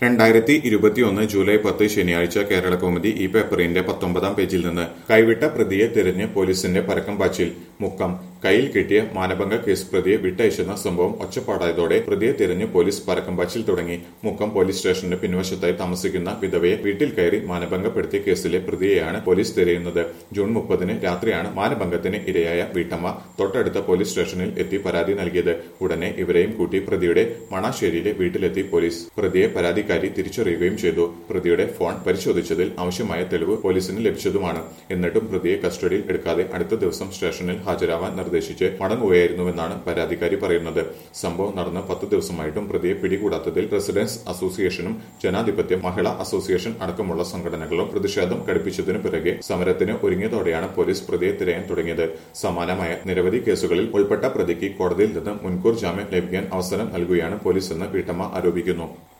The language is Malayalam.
രണ്ടായിരത്തി ഇരുപത്തിയൊന്ന് ജൂലൈ പത്ത് ശനിയാഴ്ച കേരള കൗമുദി ഈ പേപ്പറിന്റെ പത്തൊമ്പതാം പേജിൽ നിന്ന് കൈവിട്ട പ്രതിയെ തിരഞ്ഞ് പോലീസിന്റെ പരക്കം പാച്ചിൽ മുക്കം കയ്യിൽ കിട്ടിയ മാനഭംഗ കേസ് പ്രതിയെ വിട്ടയച്ചെന്ന സംഭവം ഒച്ചപ്പാടായതോടെ പ്രതിയെ തിരഞ്ഞ് പോലീസ് പരക്കം പാച്ചിൽ തുടങ്ങി മുക്കം പോലീസ് സ്റ്റേഷന്റെ പിൻവശത്തായി താമസിക്കുന്ന വിധവയെ വീട്ടിൽ കയറി മാനഭംഗപ്പെടുത്തിയ കേസിലെ പ്രതിയെയാണ് പോലീസ് തിരയുന്നത് ജൂൺ മുപ്പതിന് രാത്രിയാണ് മാനഭംഗത്തിന് ഇരയായ വീട്ടമ്മ തൊട്ടടുത്ത പോലീസ് സ്റ്റേഷനിൽ എത്തി പരാതി നൽകിയത് ഉടനെ ഇവരെയും കൂട്ടി പ്രതിയുടെ മണാശ്ശേരിയിലെ വീട്ടിലെത്തി പോലീസ് പ്രതിയെ പരാതിക്കാരി തിരിച്ചറിയുകയും ചെയ്തു പ്രതിയുടെ ഫോൺ പരിശോധിച്ചതിൽ ആവശ്യമായ തെളിവ് പോലീസിന് ലഭിച്ചതുമാണ് എന്നിട്ടും പ്രതിയെ കസ്റ്റഡിയിൽ എടുക്കാതെ അടുത്ത ദിവസം സ്റ്റേഷനിൽ ഹാജരാവാൻ നിർദ്ദേശിച്ച് മടങ്ങുകയായിരുന്നുവെന്നാണ് പരാതിക്കാരി പറയുന്നത് സംഭവം നടന്ന് പത്ത് ദിവസമായിട്ടും പ്രതിയെ പിടികൂടാത്തതിൽ റെസിഡൻസ് അസോസിയേഷനും ജനാധിപത്യ മഹിളാ അസോസിയേഷൻ അടക്കമുള്ള സംഘടനകളും പ്രതിഷേധം ഘടിപ്പിച്ചതിനു പിറകെ സമരത്തിന് ഒരുങ്ങിയതോടെയാണ് പോലീസ് പ്രതിയെ തിരയാൻ തുടങ്ങിയത് സമാനമായ നിരവധി കേസുകളിൽ ഉൾപ്പെട്ട പ്രതിക്ക് കോടതിയിൽ നിന്ന് മുൻകൂർ ജാമ്യം ലഭിക്കാൻ അവസരം നൽകുകയാണ് പോലീസെന്ന് വീട്ടമ്മ ആരോപിക്കുന്നു